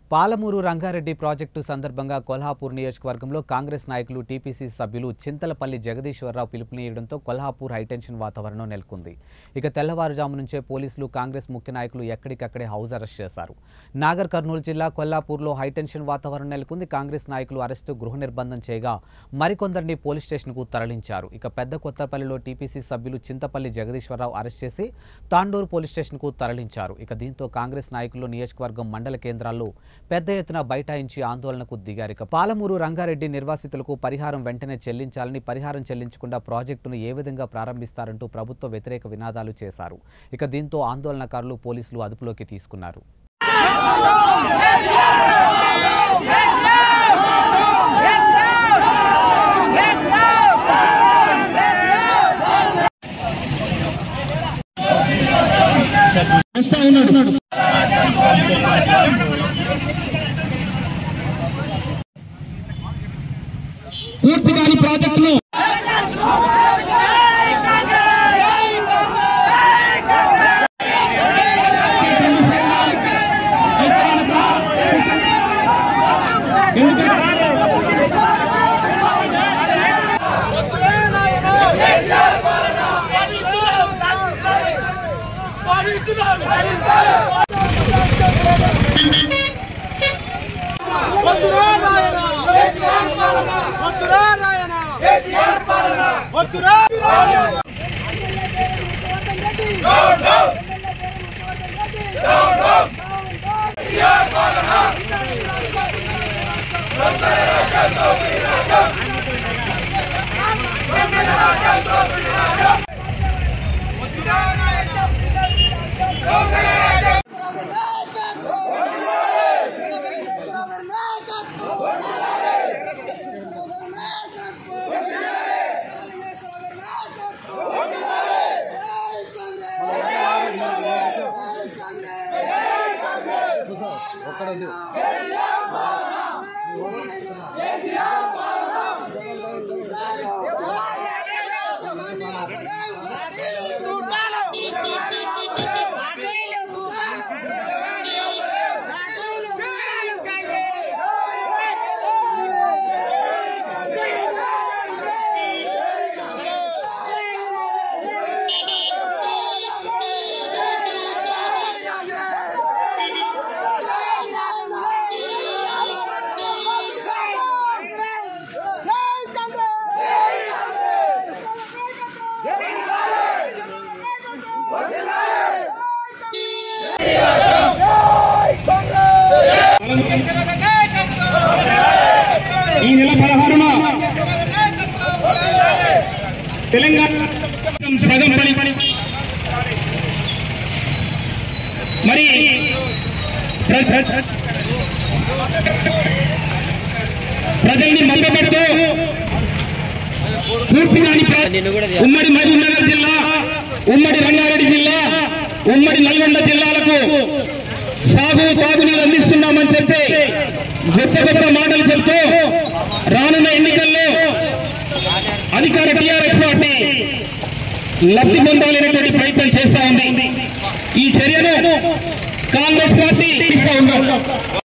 Palamuru Rangareddy project సందర్భంగా కొల్హాపూర్ నియోజకవర్గంలో కాంగ్రెస్ నాయకులు టీపీసీ సభ్యులు చింతలపల్లి జగదీశ్వరరావు పిలుపునియడంతో కొల్హాపూర్ హైటెన్షన్ వాతావరణం నెలకొంది ఇక తెల్లవారుజాము నుంచే పోలీసులు కాంగ్రెస్ ముఖ్య నాయకులు ఎక్కడికక్కడే హౌస్ అరెస్ట్ చేశారు నాగర్ కర్నూలు జిల్లా కొల్లాపూర్లో హైటెన్షన్ వాతావరణం నెలకొంది కాంగ్రెస్ నాయకులు అరెస్టు గృహ నిర్బంధం చేయగా మరికొందరిని పోలీస్ స్టేషన్కు తరలించారు ఇక పెద్ద కొత్తపల్లిలో టీపీసీ సభ్యులు చింతపల్లి జగదీశ్వరరావు అరెస్ట్ చేసి తాండూరు పోలీస్ స్టేషన్కు తరలించారు ఇక దీంతో కాంగ్రెస్ నాయకులు నియోజకవర్గం మండల కేంద్రాల్లో పెద్ద ఎత్తున బైఠాయించి ఆందోళనకు దిగారు ఇక పాలమూరు రంగారెడ్డి నిర్వాసితులకు పరిహారం వెంటనే చెల్లించాలని పరిహారం చెల్లించకుండా ప్రాజెక్టును ఏ విధంగా ప్రారంభిస్తారంటూ ప్రభుత్వ వ్యతిరేక వినాదాలు చేశారు ఇక దీంతో ఆందోళనకారులు పోలీసులు అదుపులోకి తీసుకున్నారు వస్తా ఉన్నాడు పూర్తి కాని ప్రాజెక్టులు ఈ నెల పదహారున తెలంగాణ సగం పని మరి ప్ర- ప్ర- ప్రజల్ని మభ్యపెడుతూ పూర్తి కాని ప్ర- ఉమ్మడి మహబూబ్ నగర్ జిల్లా ఉమ్మడి రంగారెడ్డి జిల్లా ఉమ్మడి నల్గొండ జిల్లాలకు సాగు తాగునీరు అందిస్తున్నామని చెప్పి గొప్ప గొప్ప మాటలు చెప్తూ రానున్న ఎన్నికల్లో అధికార టీఆర్ఎస్ పార్టీ లబ్ధి పొందాలనేటువంటి ప్రయత్నం చేస్తా ఉంది ఈ చర్యను కాంగ్రెస్ పార్టీ ఇస్తా ఉన్నాం